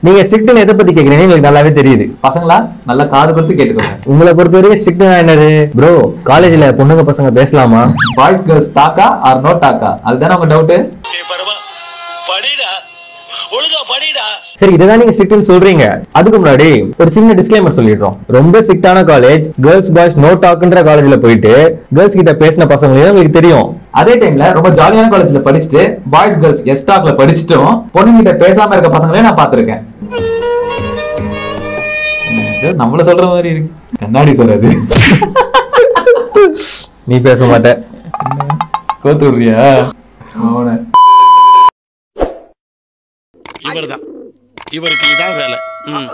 நீங்க ஸ்ட்ரிக்ட்னு எதை பத்தி கேக்குறீங்க எங்களுக்கு நல்லாவே தெரியுது பசங்களா நல்லா காது கொடுத்து கேட்டுக்கோங்க உங்களை பொறுத்த வரைக்கும் ஸ்ட்ரிக்ட்னா என்னது ப்ரோ காலேஜ்ல பொண்ணுங்க பசங்க பேசலாமா பாய்ஸ் கேர்ள்ஸ் டாக்கா ஆர் நோ டாக்கா அதுதானே உங்க டவுட் பரவா படிடா ஒழுங்கா படிடா சரி இதுதான் நீங்க ஸ்ட்ரிக்ட்னு சொல்றீங்க அதுக்கு முன்னாடி ஒரு சின்ன டிஸ்க்ளைமர் சொல்லிடுறோம் ரொம்ப ஸ்ட்ரிக்டான காலேஜ் கேர்ள்ஸ் பாய்ஸ் நோ டாக்ன்ற காலேஜ்ல போயிட்டு கேர்ள்ஸ் கிட்ட பேசின பசங்களையும் உங்களுக்கு தெரியும் அதே டைம்ல ரொம்ப ஜாலியான காலேஜ்ல படிச்சுட்டு பாய்ஸ் கேர்ள்ஸ் எஸ் டாக்ல படிச்சுட்டும் பொண்ணுங்கிட்ட பேசாம இருக்க பசங்களையும் நான் பார்த்திருக்கேன் ஏதோ நம்மள சொல்ற மாதிரி இருக்கு கண்ணாடி சார் அது நீ பேச மாட்ட கோத்து விடுறியா அவனை இவர்தான் இவருக்கு இதான் வேலை ம்